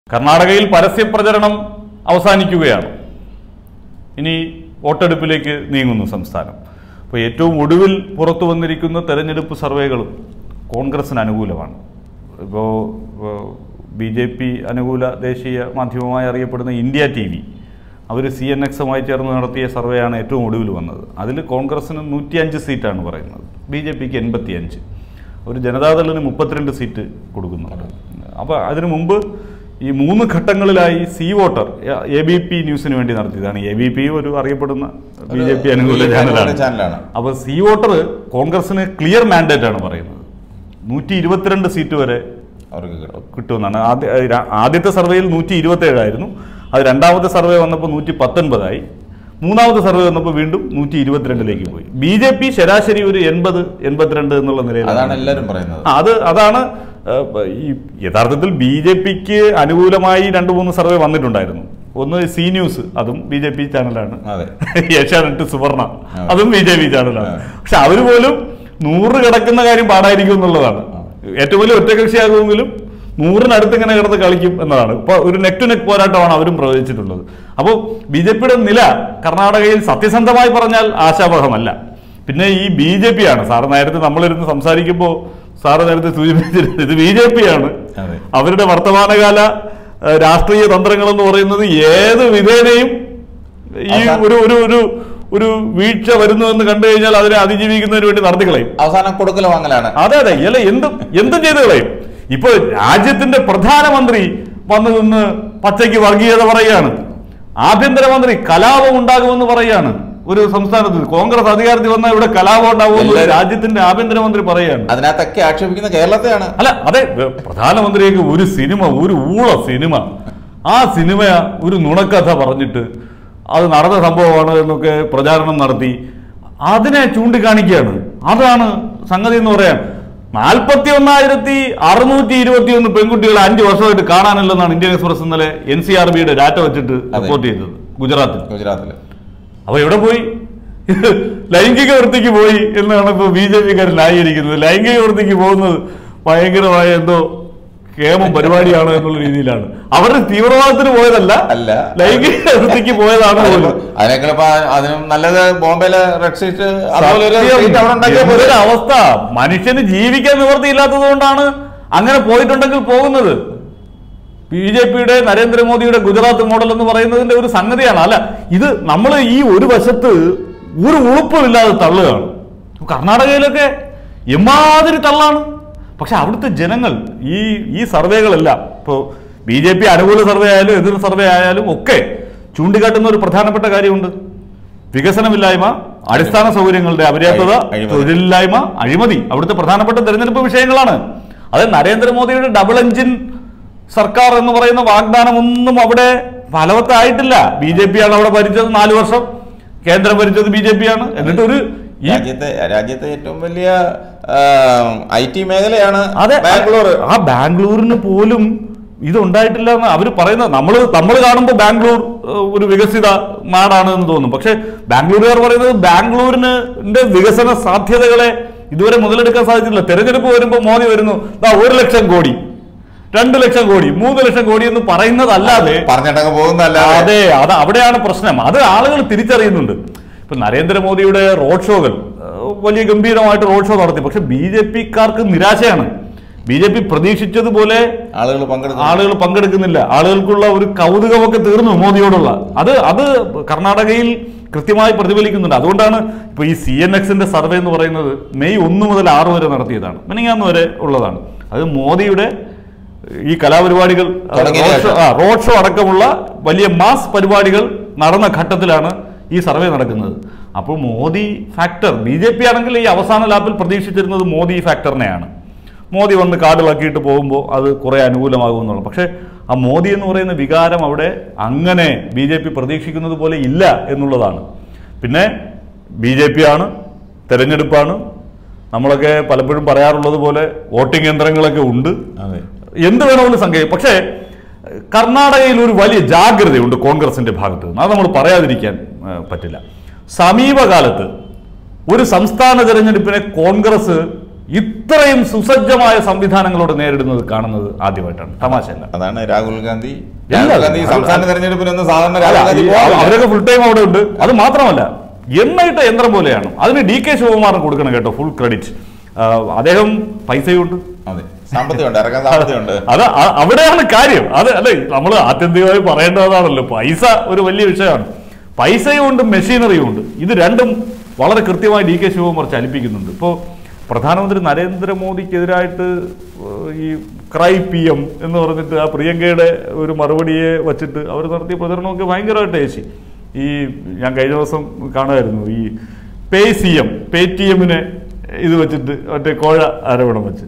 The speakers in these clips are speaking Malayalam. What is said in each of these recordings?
കർണാടകയിൽ പരസ്യപ്രചരണം അവസാനിക്കുകയാണ് ഇനി വോട്ടെടുപ്പിലേക്ക് നീങ്ങുന്നു സംസ്ഥാനം അപ്പോൾ ഏറ്റവും ഒടുവിൽ പുറത്തു വന്നിരിക്കുന്ന തെരഞ്ഞെടുപ്പ് സർവേകളും കോൺഗ്രസിന് അനുകൂലമാണ് ഇപ്പോൾ ബി ജെ പി അനുകൂല ദേശീയ മാധ്യമമായി അറിയപ്പെടുന്ന ഇന്ത്യ ടി വി അവർ സി എൻ എക്സുമായി ചേർന്ന് നടത്തിയ സർവേയാണ് ഏറ്റവും ഒടുവിൽ വന്നത് അതിൽ കോൺഗ്രസിന് നൂറ്റിയഞ്ച് സീറ്റാണ് പറയുന്നത് ബി ജെ പിക്ക് എൺപത്തിയഞ്ച് ഒരു ജനതാദളിന് മുപ്പത്തിരണ്ട് സീറ്റ് കൊടുക്കുന്നുണ്ട് അപ്പോൾ അതിനു മുമ്പ് ഈ മൂന്ന് ഘട്ടങ്ങളിലായി C voter A B P ന്യൂസിന് വേണ്ടി നടത്തിയതാണ് എ ബി പി ഒരു അറിയപ്പെടുന്ന ബി ജെ പി അനുകൂല ചാനലാണ് ചാനലാണ് അപ്പോൾ സി വോട്ടർ കോൺഗ്രസിന് ക്ലിയർ മാൻഡേറ്റ് ആണ് പറയുന്നത് നൂറ്റി ഇരുപത്തിരണ്ട് സീറ്റ് വരെ അവർക്ക് കിട്ടും കിട്ടുമെന്നാണ് ആദ്യ ര- ആദ്യത്തെ സർവേയിൽ നൂറ്റി ഇരുപത്തി ഏഴായിരുന്നു അത് രണ്ടാമത്തെ സർവേ വന്നപ്പോൾ നൂറ്റി പത്തൊൻപതായി മൂന്നാമത്തെ സർവേ വന്നപ്പോൾ വീണ്ടും നൂറ്റി ഇരുപത്തിരണ്ടിലേക്ക് പോയി ബി ജെ പി ശരാശരി ഒരു എൺപത് എൺപത്തിരണ്ട് എന്നുള്ള നിലയിലാണ് അതാണ് എല്ലാവരും പറയുന്നത് ആ, അത് അതാണ് ആ, ഈ യഥാർത്ഥത്തിൽ ബി ജെ പിക്ക് അനുകൂലമായി രണ്ട് മൂന്ന് സർവേ വന്നിട്ടുണ്ടായിരുന്നു ഒന്ന് സി ന്യൂസ് അതും ബി ജെ പി ചാനലാണ് അതെ ഏഷ്യാനെറ്റ് സുവർണ ആ. അതും ബി ജെ പി ചാനലാണ് ആ. പക്ഷെ അവര് പോലും നൂറ് കിടക്കുന്ന കാര്യം പാടായിരിക്കും എന്നുള്ളതാണ് ഏറ്റവും വലിയ ഒറ്റകക്ഷിയാകുമെങ്കിലും നൂറിനടുത്ത് ഇങ്ങനെ കിടന്ന് കളിക്കും എന്നതാണ് ഇപ്പൊ ഒരു നെക്ക് ടു നെക്ക് പോരാട്ടമാണ് അവരും പ്രവചിച്ചിട്ടുള്ളത് അപ്പോൾ ബി ജെ പിയുടെ നില കർണാടകയിൽ സത്യസന്ധമായി പറഞ്ഞാൽ ആശാവഹമല്ല പിന്നെ ഈ ബി ജെ പി ആണ് സാറ് നേരത്തെ നമ്മളിരുന്ന് സംസാരിക്കുമ്പോൾ സാറ് നേരത്തെ സൂചിപ്പിച്ചിരുന്നത് ഇത് ബി ജെ പി ആണ് അതെ. അവരുടെ വർത്തമാനകാല ഏഹ്, രാഷ്ട്രീയ തന്ത്രങ്ങൾ എന്ന് പറയുന്നത് ഏത് വിധേനയും ഈ അവസാനം- ഒരു ഒരു ഒരു ഒരു വീഴ്ച വരുന്നു എന്ന് കണ്ടു കഴിഞ്ഞാൽ അതിനെ അതിജീവിക്കുന്നതിന് വേണ്ടി നടത്തി കളയും അവസാനം കൊടുക്കൽ വാങ്ങലാണ് അതെ അതെ അല്ല എന്തും എന്തും ചെയ്ത് കളയും ഇപ്പൊ രാജ്യത്തിന്റെ പ്രധാനമന്ത്രി വന്നു നിന്ന് പച്ചയ്ക്ക് വർഗീയത പറയുകയാണ് ആഭ്യന്തരമന്ത്രി കലാപം ഉണ്ടാകുമെന്ന് പറയുകയാണ് ഒരു സംസ്ഥാനത്ത് കോൺഗ്രസ് അധികാരത്തിൽ വന്നാൽ ഇവിടെ കലാപം ഉണ്ടാകുമെന്ന് എല്ലാവരും- രാജ്യത്തിന്റെ ആഭ്യന്തരമന്ത്രി പറയുകയാണ് അതിനകത്തൊക്കെ ആക്ഷേപിക്കുന്ന കേരളത്തെയാണ് അല്ല അതെ വ- പ്രധാനമന്ത്രിയൊക്കെ ഒരു സിനിമ ഒരു ഊള സിനിമ ആ സിനിമ ഒരു നുണക്കഥ പറഞ്ഞിട്ട് അത് നടന്ന സംഭവമാണ് എന്നൊക്കെ പ്രചാരണം നടത്തി അതിനെ ചൂണ്ടിക്കാണിക്കുകയാണ് അതാണ് സംഗതി എന്ന് പറയാൻ നാൽപ്പത്തി ഒന്നായിരത്തി അറുന്നൂറ്റി ഇരുപത്തി ഒന്ന് പെൺകുട്ടികളെ അഞ്ച് വർഷമായിട്ട് കാണാനില്ലെന്നാണ് ഇന്ത്യൻ എക്സ്പ്രസ് ഇന്നലെ എൻ സി ആർ ബിയുടെ ഡാറ്റ വെച്ചിട്ട് അതെ. റിപ്പോർട്ട് ചെയ്തത് ഗുജറാത്തിൽ ഗുജറാത്തില് അപ്പൊ എവിടെ പോയി ലൈംഗിക വൃത്തിക്ക് പോയി എന്നാണ് ഇപ്പൊ ബി ജെ പിക്കാർ ന്യായീകരിക്കുന്നത് ലൈംഗിക വൃത്തിക്ക് പോകുന്നത് ഭയങ്കരമായ എന്തോ കേമം പരിപാടിയാണ് എന്നുള്ള രീതിയിലാണ് അവർ തീവ്രവാദത്തിന് പോയതല്ല അല്ല. ലൈംഗിക വൃത്തിക്ക് പോയതാണ് പോലും അതിനൊക്കെ ഇപ്പൊ അതിനും നല്ലത് ബോംബെയിലെ റെഡ് സീറ്റ് അതുപോലെ ഒരു സീറ്റ് അവിടെ ഉണ്ടാക്കിയാൽ പോരെ. എന്തൊരു അവസ്ഥ മനുഷ്യന് ജീവിക്കാൻ നിവൃത്തിയില്ലാത്തത് കൊണ്ടാണ് അങ്ങനെ പോയിട്ടുണ്ടെങ്കിൽ പോകുന്നത് ബി ജെ പിയുടെ നരേന്ദ്രമോദിയുടെ ഗുജറാത്ത് മോഡൽ എന്ന് പറയുന്നതിന്റെ ഒരു സംഗതിയാണ് അല്ല ഇത് നമ്മൾ ഈ ഒരു വശത്ത് ഒരു ഉളുപ്പുമില്ലാതെ തള്ളുകയാണ് കർണാടകയിലൊക്കെ എമ്മാതിരി തള്ളാണ് പക്ഷെ അവിടുത്തെ ജനങ്ങൾ ഈ ഈ സർവേകളെല്ലാം ഇപ്പോൾ ബി ജെ പി അനുകൂല സർവേ ആയാലും എതിർ സർവേ ആയാലും ഒക്കെ ചൂണ്ടിക്കാട്ടുന്ന ഒരു പ്രധാനപ്പെട്ട കാര്യമുണ്ട് വികസനമില്ലായ്മ അടിസ്ഥാന സൗകര്യങ്ങളുടെ അപര്യാപ്തത അഴിമതി. തൊഴിലില്ലായ്മ അഴിമതി അവിടുത്തെ പ്രധാനപ്പെട്ട തെരഞ്ഞെടുപ്പ് വിഷയങ്ങളാണ് അത് നരേന്ദ്രമോദിയുടെ ഡബിൾ എഞ്ചിൻ സർക്കാർ എന്ന് പറയുന്ന വാഗ്ദാനം ഒന്നും അവിടെ ഫലവത്തായിട്ടില്ല ബി ജെ പി ആണ് അവിടെ ഭരിച്ചത് നാല് വർഷം കേന്ദ്രം ഭരിച്ചത് ബി ജെ പി ആണ് എന്നിട്ട് ഒരു ഈ രാജ്യത്തെ രാജ്യത്തെ ഏറ്റവും വലിയ ഐ ടി മേഖലയാണ് അതെ ബാംഗ്ലൂർ ആ ബാംഗ്ലൂരിന് പോലും ഇത് ഉണ്ടായിട്ടില്ല എന്ന് അവർ പറയുന്നത് നമ്മൾ നമ്മൾ കാണുമ്പോൾ ബാംഗ്ലൂർ ഏഹ്, ഒരു വികസിത നാടാണ് എന്ന് തോന്നും പക്ഷെ ബാംഗ്ലൂരുകാർ പറയുന്നത് ബാംഗ്ലൂരിന് ന്റെ വികസന സാധ്യതകളെ ഇതുവരെ മുതലെടുക്കാൻ സാധിച്ചിട്ടില്ല തെരഞ്ഞെടുപ്പ് വരുമ്പോൾ മോദി വരുന്നു ദാ ഒരു ലക്ഷം കോടി രണ്ട് ലക്ഷം കോടി മൂന്ന് ലക്ഷം കോടി എന്ന് പറയുന്നതല്ലാതെ പറഞ്ഞിട്ടങ്ങ് പോകുന്നല്ല അതെ അത് അവിടെയാണ് പ്രശ്നം അത് ആളുകൾ തിരിച്ചറിയുന്നുണ്ട് ഇപ്പൊ നരേന്ദ്രമോദിയുടെ റോഡ് ഷോകൾ ഏഹ്, വലിയ ഗംഭീരമായിട്ട് റോഡ് ഷോ നടത്തി പക്ഷെ ബി ജെ പിക്കാർക്ക് നിരാശയാണ് ബി ജെ പി പ്രതീക്ഷിച്ചതുപോലെ ആളുകൾ പങ്കെടുക്കും ആളുകൾ പങ്കെടുക്കുന്നില്ല ആളുകൾക്കുള്ള ഒരു കൗതുകമൊക്കെ തീർന്നു മോദിയോടുള്ള അത് അത് കർണാടകയിൽ കൃത്യമായി പ്രതിഫലിക്കുന്നുണ്ട് അതുകൊണ്ടാണ് ഇപ്പൊ ഈ സി എൻ എക്സിന്റെ സർവേ എന്ന് പറയുന്നത് മെയ് ഒന്ന് മുതൽ ആറ് വരെ നടത്തിയതാണ് മിനിങ്ങാന്ന് വരെ ഉള്ളതാണ് അത് മോദിയുടെ ഈ കലാപരിപാടികൾ തുടങ്ങിയ റോഡ് ഷോ- ശേഷം. ആ, റോഡ് ഷോ അടക്കമുള്ള വലിയ മാസ് പരിപാടികൾ നടന്ന ഘട്ടത്തിലാണ് ഈ സർവേ നടക്കുന്നത് അപ്പോൾ Modi factor B J P ആണെങ്കിൽ ഈ അവസാന ലാപ്പിൽ പ്രതീക്ഷിച്ചിരുന്നത് മോദി ഫാക്ടറിനെയാണ് മോദി വന്ന് കാടിളക്കിയിട്ട് പോകുമ്പോൾ അത് കുറെ അനുകൂലമാകുമെന്നുള്ളു പക്ഷേ ആ മോദി എന്ന് പറയുന്ന വികാരം അവിടെ അങ്ങനെ ബി ജെ പി പ്രതീക്ഷിക്കുന്നത് പോലെ ഇല്ല എന്നുള്ളതാണ് പിന്നെ ബി ജെ പി ആണ് തെരഞ്ഞെടുപ്പാണ് നമ്മളൊക്കെ പലപ്പോഴും പറയാറുള്ളത് പോലെ വോട്ടിംഗ് യന്ത്രങ്ങളൊക്കെ ഉണ്ട് അതെ എന്ത് വേണമെങ്കിലും സംഖ്യ പക്ഷേ കർണാടകയിൽ ഒരു വലിയ ജാഗ്രതയുണ്ട് കോൺഗ്രസിന്റെ ഭാഗത്ത് നിന്ന് അത് നമ്മൾ പറയാതിരിക്കാൻ ആ, പറ്റില്ല സമീപകാലത്ത് ഒരു സംസ്ഥാന തെരഞ്ഞെടുപ്പിനെ കോൺഗ്രസ് ഇത്രയും സുസജ്ജമായ സംവിധാനങ്ങളോട് നേരിടുന്നത് കാണുന്നത് ആദ്യമായിട്ടാണ് തമാശയല്ല അതാണ് രാഹുൽ ഗാന്ധി ഇല്ല. രാഹുൽ ഗാന്ധി സംസ്ഥാന തെരഞ്ഞെടുപ്പിലൊന്നും സാധാരണ അല്ല, രാഹുൽ ഗാന്ധി ഈ പോകാറില്ല. അവരൊക്കെ ഫുൾ ടൈം അവിടെ ഉണ്ട് അത് മാത്രമല്ല എണ്ണയിട്ട യന്ത്രം പോലെയാണ് അതിന് ഡി കെ ശിവകുമാറിന് കൊടുക്കണം കേട്ടോ ഫുൾ ക്രെഡിറ്റ് അദ്ദേഹം പൈസയുണ്ട് അതെ സാമ്പത്തികമുണ്ട് ഇറക്കാൻ സാമ്പത്തികമുണ്ട് അത് അ- അവിടെയാണ് കാര്യം അത് അല്ലെ നമ്മൾ ആത്യന്തികമായി പറയേണ്ടതാണല്ലോ പൈസ ഒരു വലിയ വിഷയമാണ് പൈസയും ഉണ്ട് മെഷീനറിയും ഉണ്ട് ഇത് രണ്ടും വളരെ കൃത്യമായി ഡി കെ ശിവകുമാർ ചലിപ്പിക്കുന്നുണ്ട് ഇപ്പോൾ പ്രധാനമന്ത്രി നരേന്ദ്രമോദിക്കെതിരായിട്ട് ഏഹ്, ഈ ക്രൈ പി എം എന്ന് പറഞ്ഞിട്ട് ആ പ്രിയങ്കയുടെ ഒരു മറുപടിയെ വച്ചിട്ട് അവർ നടത്തിയ പ്രചരണമൊക്കെ ഭയങ്കരമായിട്ട് ഏശി ഈ ഞാൻ കഴിഞ്ഞ ദിവസം കാണുമായിരുന്നു ഈ pay C M pay T എമ്മിനെ ഇത് വെച്ചിട്ട് മറ്റേ കോഴ ആരോപണം വെച്ച്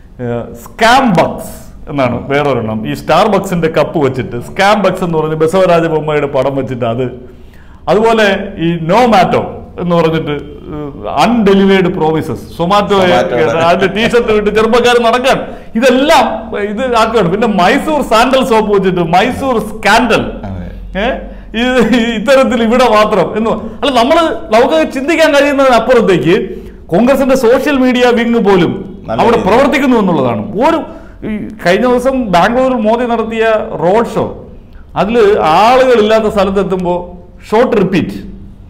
സ്കാം ബക്സ് എന്നാണ് വേറൊരെണ്ണം ഈ സ്റ്റാർ ബക്സിന്റെ കപ്പ് വെച്ചിട്ട് സ്കാം ബക്സ് എന്ന് പറഞ്ഞ് ബസവരാജ ബൊമ്മയുടെ പടം വെച്ചിട്ട് അത് അതുപോലെ ഈ നോ മാറ്റോ എന്ന് പറഞ്ഞിട്ട് അൺഡെലിവേർഡ് പ്രോമിസസ് സൊമാറ്റോ Zomato. അതിന്റെ ടീഷർട്ട് വിട്ട് ചെറുപ്പക്കാർ നടക്കാൻ ഇതെല്ലാം ഇത് ആക്കുകയാണ് പിന്നെ മൈസൂർ സാൻഡൽ സോപ്പ് വെച്ചിട്ട് മൈസൂർ സ്കാൻഡൽ അതെ. ഏഹ് ഇത് ഇത്തരത്തിൽ ഇവിടെ മാത്രം എന്ന് പ- അല്ല നമ്മൾ നമുക്ക് ചിന്തിക്കാൻ കഴിയുന്നതിന് അപ്പുറത്തേക്ക് കോൺഗ്രസിന്റെ സോഷ്യൽ മീഡിയ വിങ് പോലും നല്ല അവിടെ രീതിയിൽ. പ്രവർത്തിക്കുന്നു എന്നുള്ളതാണ് ഒരു ഈ കഴിഞ്ഞ ദിവസം ബാംഗ്ലൂരിൽ മോദി നടത്തിയ റോഡ് ഷോ അതിൽ ആളുകളില്ലാത്ത സ്ഥലത്തെത്തുമ്പോൾ ഷോട്ട് റിപ്പീറ്റ്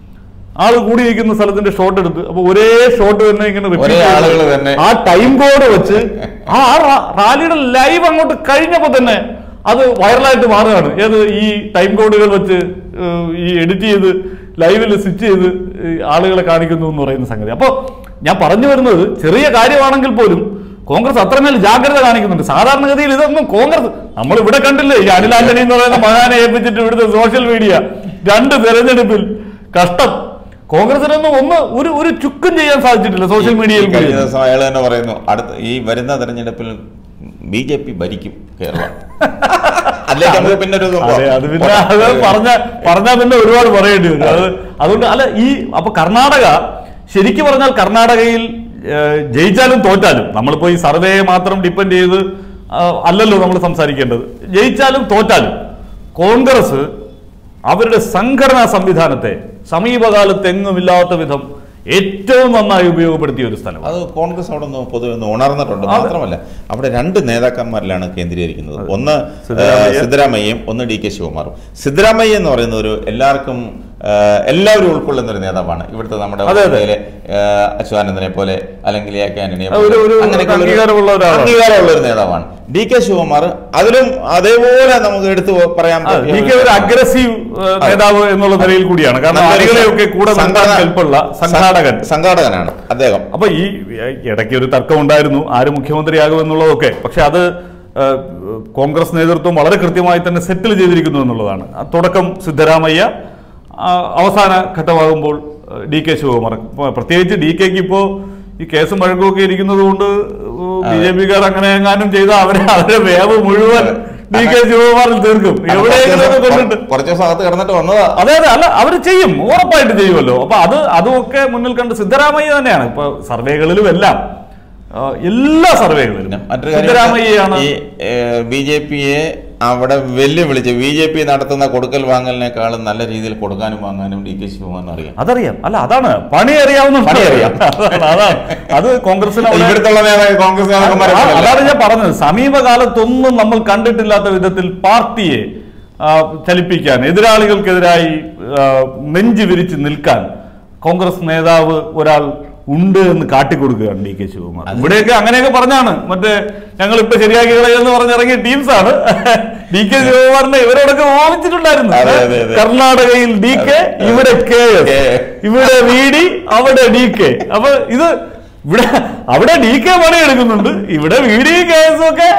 ആള് കൂടി നിൽക്കുന്ന സ്ഥലത്തിന്റെ ഷോട്ട് എടുത്ത് അപ്പൊ ഒരേ ഷോട്ട് തന്നെ ഇങ്ങനെ repeat ഒരേ ചെയ്ത് ആളുകൾ തന്നെ. ആ ടൈം കോഡ് വെച്ച് ആ റാ- റാലിയുടെ ലൈവ് അങ്ങോട്ട് കഴിഞ്ഞപ്പോ തന്നെ അത് വൈറലായിട്ട് മാറുകയാണ് ഏത് ഈ ടൈം കോഡുകൾ വെച്ച് ഏഹ്, ഈ എഡിറ്റ് ചെയ്ത് ലൈവിൽ സ്വിച്ച് ചെയ്ത് ഈ ആളുകളെ കാണിക്കുന്നു എന്ന് പറയുന്ന സംഗതി അപ്പോൾ ഞാൻ പറഞ്ഞു വരുന്നത് ചെറിയ കാര്യമാണെങ്കിൽ പോലും കോൺഗ്രസ് അത്രമേൽ ജാഗ്രത കാണിക്കുന്നുണ്ട് സാധാരണഗതിയിൽ ഇതൊന്നും കോൺഗ്രസ് നമ്മൾ ഇവിടെ കണ്ടില്ലേ ഈ അനിൽ ആന്റണി എന്ന് പറയുന്ന മഹാനെ ഏൽപ്പിച്ചിട്ട് ഇവിടുത്തെ സോഷ്യൽ മീഡിയ രണ്ട് തെരഞ്ഞെടുപ്പിൽ കഷ്ടം കോൺഗ്രസിനൊന്നും ഒന്ന് ഒരു ഒരു ചുക്കും ചെയ്യാൻ സാധിച്ചിട്ടില്ല സോഷ്യൽ മീഡിയയിൽ ഈ കഴിഞ്ഞ കൂടി. ദിവസം അയാൾ തന്നെ പറയുന്നു അടുത്ത ഈ വരുന്ന തെരഞ്ഞെടുപ്പിൽ ബി ജെ പി ഭരിക്കും കേരളം അതിലേക്ക് നമുക്ക് പിന്നെ ഒരു സംഭവം. അതെ അത് പിന്നെ അത് പറഞ്ഞ പറഞ്ഞാൽ പിന്നെ ഒരുപാട് പറയേണ്ടി വരും അത് അതുകൊണ്ട് അല്ല ഈ അപ്പൊ കർണാടക ശരിക്കും പറഞ്ഞാൽ കർണാടകയിൽ ഏഹ്, ജയിച്ചാലും തോറ്റാലും നമ്മളിപ്പോ ഈ സർവേയെ മാത്രം ഡിപ്പെൻഡ് ചെയ്ത് ആ, അല്ലല്ലോ നമ്മൾ സംസാരിക്കേണ്ടത് ജയിച്ചാലും തോറ്റാലും കോൺഗ്രസ് അവരുടെ സംഘടനാ സംവിധാനത്തെ സമീപകാലത്ത് എങ്ങുമില്ലാത്ത വിധം ഏറ്റവും നന്നായി ഉപയോഗപ്പെടുത്തിയ ഒരു സ്ഥലം അത് കോൺഗ്രസ് അവിടെ നിന്ന് പൊതുവെ ഒന്ന് ഉണർന്നിട്ടുണ്ട് മാത്രമല്ല അവിടെ രണ്ട് നേതാക്കന്മാരിലാണ് കേന്ദ്രീകരിക്കുന്നത് ഒന്ന് സിദ്ധരാമയ്യ. ഏഹ്, സിദ്ധരാമയ്യയും ഒന്ന് ഡി കെ ശിവകുമാറും സിദ്ധരാമയ്യ എന്ന് പറയുന്ന ഒരു എല്ലാവർക്കും ഏഹ്, എല്ലാവരും ഉൾക്കൊള്ളുന്ന ഒരു നേതാവാണ് ഇവിടുത്തെ നമ്മുടെ അതെ, അതെ. ഓർമ്മയിലെ, ഏഹ്, അച്യുതാനന്ദനെ പോലെ അല്ലെങ്കിൽ എ കെ ആന്റണിയെ ഒരു- ഒരു അങ്ങനെയൊക്കെയുള്ള ഒരു- അംഗീകാരമുള്ള ഒരാളാണ്. അംഗീകാരമുള്ള ഒരു നേതാവാണ് ഡി കെ ശിവകുമാർ അതിലും അതേപോലെ നമുക്ക് എടുത്തു പറയാൻ ആ, പറ്റിയ ഡി കെ ഒരു അഗ്രസീവ് ഏഹ്, നേതാവ് എന്നുള്ള നിലയിൽ കൂടിയാണ് കാരണം നല്ലൊരു അണികളെയൊക്കെ കൂടെ നിർത്താൻ സംഘടന- കെൽപ്പുള്ള സംഘാടകൻ സംഘാടകനാണ് അദ്ദേഹം അപ്പൊ ഈ ഇടയ്ക്ക് ഒരു തർക്കം ഉണ്ടായിരുന്നു ആര് മുഖ്യമന്ത്രിയാകും എന്നുള്ളതൊക്കെ പക്ഷെ അത് ഏഹ്, കോൺഗ്രസ് നേതൃത്വം വളരെ കൃത്യമായി തന്നെ സെറ്റിൽ ചെയ്തിരിക്കുന്നു എന്നുള്ളതാണ് ആ തുടക്കം സിദ്ധരാമയ്യ ആ, അവസാന ഘട്ടമാകുമ്പോൾ ഏഹ്, ഡി കെ ശിവകുമാർ ഇപ്പൊ പ്രത്യേകിച്ച് ഡി കെക്ക് ഇപ്പോ ഈ കേസും വഴക്കുമൊക്കെ ഇരിക്കുന്നത് കൊണ്ട് ബി ജെ പിക്കാർ അങ്ങനെ എങ്ങാനും ചെയ്ത അവരെ അവരെ വേവ് മുഴുവൻ ഡി കെ ശിവകുമാറിൽ തീർക്കും എവിടെയെങ്കിലും കൊണ്ടിട്ട് കുറച്ച് ദിവസം അകത്ത് കിടന്നിട്ട് വന്നതാ അതെ അതെ അല്ല അവർ ചെയ്യും ഉറപ്പായിട്ട് ചെയ്യുമല്ലോ അപ്പൊ അത് അതുമൊക്കെ മുന്നിൽ കണ്ട് സിദ്ധരാമയ്യ തന്നെയാണ് ഇപ്പൊ സർവേകളിലും എല്ലാം ആ, എല്ലാ സർവേകളിലും മറ്റൊരു സിദ്ധരാമയ്യയാണ് ഈ ബി ജെ പിയെ അവിടെ വെല്ലുവിളിച്ച് ബി ജെ പി നടത്തുന്ന കൊടുക്കൽ വാങ്ങലിനേക്കാളും നല്ല രീതിയിൽ കൊടുക്കാനും വാങ്ങാനും ഡി കെ ശിവകുമാറിന് അറിയാം അതറിയാം അല്ല അതാണ് പണി അറിയാവുന്ന പണി അറിയാം. അതാണ് അതാണ് അത് കോൺഗ്രസിന് അവിടെ- ഇവിടുത്തെ നേതാവ് കോൺഗ്രസ് നേതാക്കന്മാരെ ആ, പോലെയല്ല. അതാണ് ഞാൻ പറഞ്ഞത് സമീപകാലത്തൊന്നും നമ്മൾ കണ്ടിട്ടില്ലാത്ത വിധത്തിൽ പാർട്ടിയെ ആ, ചലിപ്പിക്കാൻ എതിരാളികൾക്കെതിരായി ആ, നെഞ്ച് വിരിച്ച് നിൽക്കാൻ കോൺഗ്രസ് നേതാവ് ഒരാൾ ഉണ്ട് എന്ന് കാട്ടിക്കൊടുക്കുകയാണ് ഡി കെ ശിവകുമാർ ഇവിടെയൊക്കെ അങ്ങനെയൊക്കെ പറഞ്ഞാണ് മറ്റേ ഞങ്ങൾ ഇപ്പൊ ശരിയാക്കി കളയെന്ന് പറഞ്ഞിറങ്ങിയ ടീംസാണ് ഡി കെ ശിവകുമാറിനെ ഇവരോടൊക്കെ ഓമിച്ചിട്ടുണ്ടായിരുന്നു അതെ, അതെ, അതെ. കർണാടകയിൽ ഡി കെ ഇവിടെ കെ എസ് കെ. ഇവിടെ വി ഡി അവിടെ ഡി കെ അപ്പൊ ഇത് ഇവിടെ അവിടെ ഡി കെ പണിയെടുക്കുന്നുണ്ട് ഇവിടെ വി ഡി കെ എസും ഒക്കെ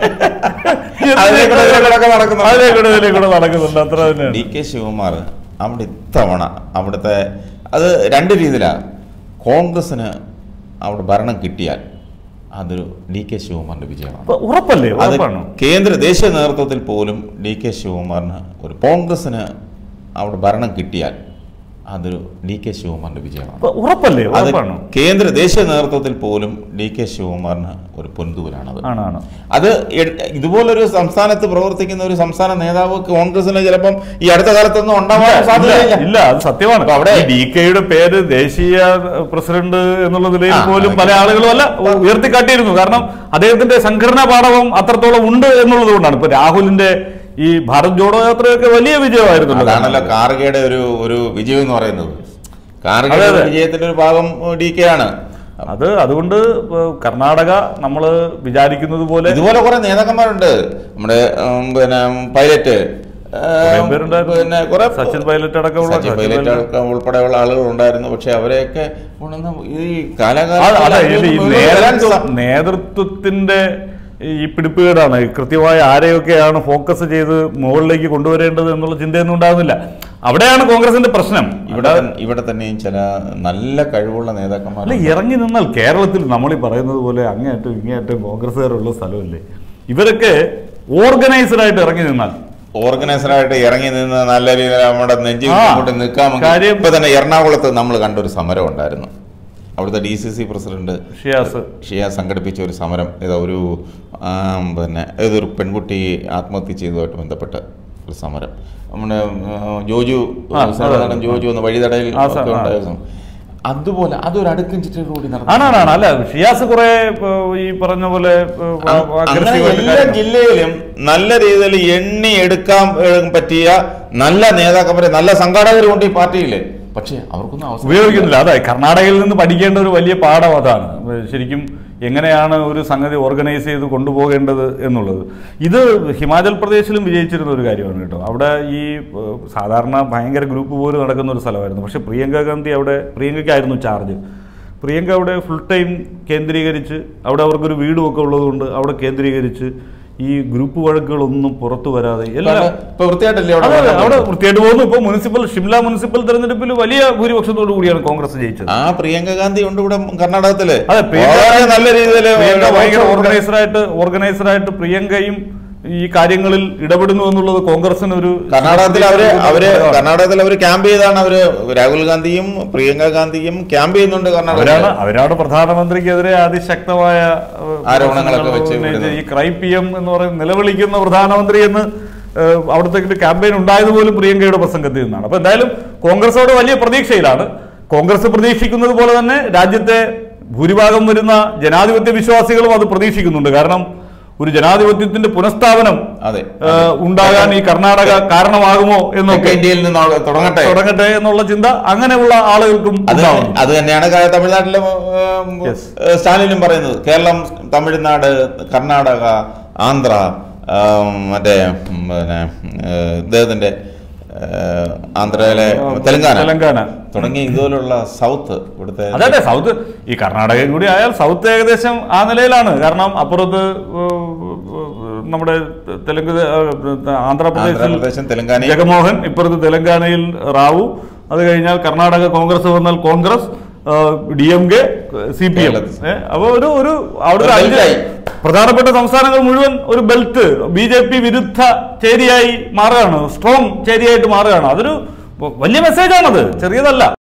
അതിലെ കൂടെ ഇതിലെ കൂടെ ഒക്കെ നടക്കുന്നുണ്ട്. അതിലെ കൂടെ ഇതിലെ കൂടെ നടക്കുന്നുണ്ട് അത്ര തന്നെയാണ് ഡി കെ ശിവകുമാർ അവിടെ ഇത്തവണ അവിടുത്തെ അത് രണ്ട് രീതിയിലാണ് കോൺഗ്രസിന് അവിടെ ഭരണം കിട്ടിയാൽ അതൊരു ഡി കെ ശിവകുമാറിന്റെ വിജയമാണ് അപ്പൊ ഉറപ്പല്ലേ അത് ഉറപ്പാണ് കേന്ദ്ര ദേശീയ നേതൃത്വത്തിൽ പോലും ഡി കെ ശിവകുമാറിന് ഒരു കോൺഗ്രസിന് അവിടെ ഭരണം കിട്ടിയാൽ അതൊരു ഡി കെ ശിവകുമാറിന്റെ വിജയമാണ് അപ്പൊ ഉറപ്പല്ലേ അത് ഉറപ്പാണ് കേന്ദ്ര ദേശീയ നേതൃത്വത്തിൽ പോലും ഡി കെ ശിവകുമാറിന് ഒരു പൊൻതൂരാണത് ആണ് ആണ് അത് എ- ഇതുപോലൊരു സംസ്ഥാനത്ത് പ്രവർത്തിക്കുന്ന ഒരു സംസ്ഥാന നേതാവ് കോൺഗ്രസിന് ചിലപ്പം ഈ അടുത്ത കാലത്തൊന്നും ഉണ്ടാവാൻ ഇല്ല, സാധ്യതയില്ല ഇല്ല അത് സത്യമാണ് അപ്പൊ അവിടെ- ഡി കെയുടെ പേര് ദേശീയ പ്രസിഡന്റ് എന്നുള്ള നിലയിൽ ആ, പോലും അതൊക്കെ. പല ആളുകളും അല്ല ഉയർത്തിക്കാട്ടിയിരുന്നു കാരണം അദ്ദേഹത്തിന്റെ സംഘടനാ പാഠവും അത്രത്തോളം ഉണ്ട് എന്നുള്ളത് കൊണ്ടാണ് ഇപ്പൊ രാഹുലിന്റെ ഈ ഭാരത് ജോഡോ യാത്രയൊക്കെ വലിയ വിജയമായിരുന്നല്ലോ അതാണല്ലോ കാർഗയുടെ ഒരു ഒരു വിജയം എന്ന് പറയുന്നത് അതെ, കാർഗയുടെ അതെ. വിജയത്തിന്റെ ഒരു ഭാഗം ഡി കെ ആണ് അത് അതുകൊണ്ട് ഇപ്പൊ കർണാടക നമ്മൾ വിചാരിക്കുന്നത് പോലെ ഇതുപോലെ കുറെ നേതാക്കന്മാരുണ്ട് നമ്മുടെ ഉം, പിന്നെ പൈലറ്റ് കുറേ പേരുണ്ടായിരുന്നു. പിന്നെ കുറെ സച്ചിൻ പൈലറ്റ് അടക്കമുള്ള സച്ചിൻ സച്ചിൻ പൈലറ്റ് പൈലറ്റ്. അടക്കം ഉൾപ്പെടെയുള്ള ആളുകൾ ഉണ്ടായിരുന്നു പക്ഷെ അവരെയൊക്കെ കൊണ്ടുവന്ന് ഈ അത് കാലാകാലം അല്ല ഇത് ഈ നേതൃത്വ നേതൃത്വത്തിന്റെ ഈ പിടിപ്പുകേടാണ് കൃത്യമായ ആരെയൊക്കെയാണ് ഫോക്കസ് ചെയ്ത് മുകളിലേക്ക് കൊണ്ടുവരേണ്ടത് എന്നുള്ള ചിന്തയൊന്നും ഉണ്ടാകുന്നില്ല അവിടെയാണ് കോൺഗ്രസിന്റെ പ്രശ്നം ഇവിടെ ഇവിടെ തൻ- ഇവിടെ തന്നെയും ചില നല്ല കഴിവുള്ള നേതാക്കന്മാർ അല്ല ഇറങ്ങി നിന്നാൽ കേരളത്തിൽ നമ്മൾ ഈ പറയുന്നത് പോലെ അങ്ങേയറ്റം ഇങ്ങേയറ്റം കോൺഗ്രസ്സുകാരുള്ള സ്ഥലമല്ലേ ഇവരൊക്കെ ഓർഗനൈസ്ഡ് ആയിട്ട് ഇറങ്ങി നിന്നാൽ ഓർഗനൈസറായിട്ട് ഇറങ്ങി നിന്ന് നല്ല രീതിയിൽ നമ്മുടെ നെഞ്ചി ആ, കൊണ്ട് നിൽക്കാമെങ്കിൽ കാര്യം- ഇപ്പൊ തന്നെ എറണാകുളത്ത് നമ്മൾ കണ്ടൊരു സമരം ഉണ്ടായിരുന്നു അവിടുത്തെ D C C president Shiyas ഷിയ സംഘടിപ്പിച്ച ഒരു സമരം ഏതോ ഒരു ആം, പിന്നെ ഏതൊരു പെൺകുട്ടി ആത്മഹത്യ ചെയ്തതുമായിട്ട് ബന്ധപ്പെട്ട ഒരു സമരം നമ്മുടെ ആ, ജോജു ആ, സഹോദരൻ അതെ. ജോജു എന്ന വഴിതടയിൽ ആ, സ- ഒക്കെ ആ. ഉണ്ടായിരുന്നു അതുപോലെ അതൊരു അടുക്കും ചിട്ടയോടുകൂടി ആണാണ് ആണ് അല്ല ഷിയാസ് കുറെ ഈ പറഞ്ഞ പോലെ ഏഹ്, അങ്ങനെ aggressive ആയിട്ട് എല്ലാ കാര്യങ്ങൾ- ജില്ലയിലും നല്ല രീതിയിൽ എണ്ണി എടുക്കാൻ ഏഹ്, പറ്റിയ നല്ല നേതാക്കന്മാരെ നല്ല സംഘാടകരുണ്ട് ഈ പാർട്ടിയിൽ പക്ഷേ അവർക്കൊന്നും അവസരം ഉപയോഗിക്കുന്നില്ല അതെ കർണാടകയിൽ നിന്ന് പഠിക്കേണ്ട ഒരു വലിയ പാഠം അതാണ് ശരിക്കും എങ്ങനെയാണ് ഒരു സംഗതി ഓർഗനൈസ് ചെയ്ത് കൊണ്ടുപോകേണ്ടത് എന്നുള്ളത് ഇത് ഹിമാചൽ പ്രദേശിലും വിജയിച്ചിരുന്ന ഒരു കാര്യമാണ് കേട്ടോ അവിടെ ഈ ഏഹ്, സാധാരണ ഭയങ്കര ഗ്രൂപ്പ് പോലും നടക്കുന്ന ഒരു സ്ഥലമായിരുന്നു പക്ഷെ പ്രിയങ്ക ഗാന്ധി അവിടെ പ്രിയങ്കയ്ക്കായിരുന്നു ചാർജ് പ്രിയങ്ക അവിടെ ഫുൾ ടൈം കേന്ദ്രീകരിച്ച് അവിടെ അവർക്കൊരു വീടും ഒക്കെ ഉള്ളതുകൊണ്ട് അവിടെ കേന്ദ്രീകരിച്ച് ഈ ഗ്രൂപ്പ് വഴക്കുകളൊന്നും പുറത്തു വരാതെ എല്ലാം ഇപ്പൊ വൃത്തിയായിട്ടല്ലേ അതെ, അതെ, അവിടെ അവിടെ വൃത്തിയായിട്ട് പോകുന്നു ഇപ്പൊ മുനിസിപ്പൽ ഷിംല മുനിസിപ്പൽ തെരഞ്ഞെടുപ്പിൽ വലിയ ഭൂരിപക്ഷത്തോടു കൂടിയാണ് കോൺഗ്രസ് ജയിച്ചത് ആ പ്രിയങ്ക ഗാന്ധി ഉണ്ട് ഇവിടെ കർണാടകത്തില് അതെ പ്രിയങ്ക വളരെ നല്ല രീതിയിൽ പ്രിയങ്ക ഭയങ്കര ഓർഗനൈസർ ആയിട്ട് ഓർഗനൈസർ ആയിട്ട് പ്രിയങ്കയും ഈ കാര്യങ്ങളിൽ ഇടപെടുന്നു എന്നുള്ളത് കോൺഗ്രസിന് ഒരു കർണാടകത്തിൽ അവര് അവര് കർണാടകത്തിൽ അവര് ക്യാമ്പ് ചെയ്താണ് അവര് രാഹുൽ ഗാന്ധിയും പ്രിയങ്ക ഗാന്ധിയും ക്യാമ്പ് ചെയ്യുന്നുണ്ട് അവരാണ് കർണാടകത്തിൽ അവരാണ് പ്രധാനമന്ത്രിക്കെതിരെ അതിശക്തമായ ഏഹ്, ആരോപണങ്ങളൊക്കെ വെച്ച് ഉന്നയിച്ച് വിടുന്നത്. ഈ ക്രൈ പി എം എന്ന് പറയുന്ന നിലവിളിക്കുന്ന പ്രധാനമന്ത്രി എന്ന് ഏഹ്, അവിടുത്തെ ഒരു ക്യാമ്പയിൻ ഉണ്ടായത് പോലും പ്രിയങ്കയുടെ പ്രസംഗത്തിൽ നിന്നാണ് അപ്പൊ എന്തായാലും കോൺഗ്രസോട് വലിയ പ്രതീക്ഷയിലാണ് കോൺഗ്രസ് പ്രതീക്ഷിക്കുന്നത് പോലെ തന്നെ രാജ്യത്തെ ഭൂരിഭാഗം വരുന്ന ജനാധിപത്യ വിശ്വാസികളും അത് പ്രതീക്ഷിക്കുന്നുണ്ട് കാരണം ഒരു ജനാധിപത്യത്തിന്റെ പുനഃസ്ഥാപനം അതെ ഏഹ്, ഉണ്ടാകാൻ ഈ കർണാടക കാരണമാകുമോ തെക്കേ എന്നൊക്കെ ഇന്ത്യയിൽ നിന്ന് അവിടെ തുടങ്ങട്ടെ തുടങ്ങട്ടെ എന്നുള്ള ചിന്ത അങ്ങനെയുള്ള ആളുകൾക്കും അത് ഉണ്ടാവുന്നു അത് തന്നെയാണ് ക- തമിഴ്നാട്ടിലെ ഏം, Yes. ഏ, സ്റ്റാലിനും പറയുന്നത് കേരളം തമിഴ്നാട് കർണാടക ആന്ധ്ര ഏം, മറ്റേ ഉം, പിന്നെ ഏ, ഇദ്ദേഹത്തിന്റെ ഏ, ആന്ധ്രയിലെ തെലങ്കാന തെലങ്കാന തുടങ്ങി ഇതുപോലുള്ള സൗത്ത് ഇവിടുത്തെ അതെ അതെ സൗത്ത് ഈ കർണാടകയും കൂടി ആയാൽ സൗത്ത് ഏകദേശം ആ നിലയിലാണ് കാരണം അപ്പുറത്ത് ഏഹ്, നമ്മുടെ തെലുങ്ക് ഏഹ്, ആന്ധ്രാപ്രദേശിൽ ആന്ധ്രാപ്രദേശും തെലങ്കാനയും ജഗമോഹൻ ഇപ്പുറത്ത് തെലങ്കാനയിൽ റാവു അത് കഴിഞ്ഞാൽ കർണാടക കോൺഗ്രസ് വന്നാൽ Congress D M K C P M കേരളത്തിൽ. അപ്പൊ ഒരു ഒരു അവിടെ ഒരു ഒരു അഞ്ച് ബെൽറ്റായി. പ്രധാനപ്പെട്ട സംസ്ഥാനങ്ങൾ മുഴുവൻ ഒരു ബെൽറ്റ് ബി ജെ പി വിരുദ്ധ ചേരിയായി മാറുകയാണ് സ്ട്രോങ് ചേരിയായിട്ട് മാറുകയാണ് അതൊരു വലിയ മെസ്സേജാണത് ചെറിയതല്ല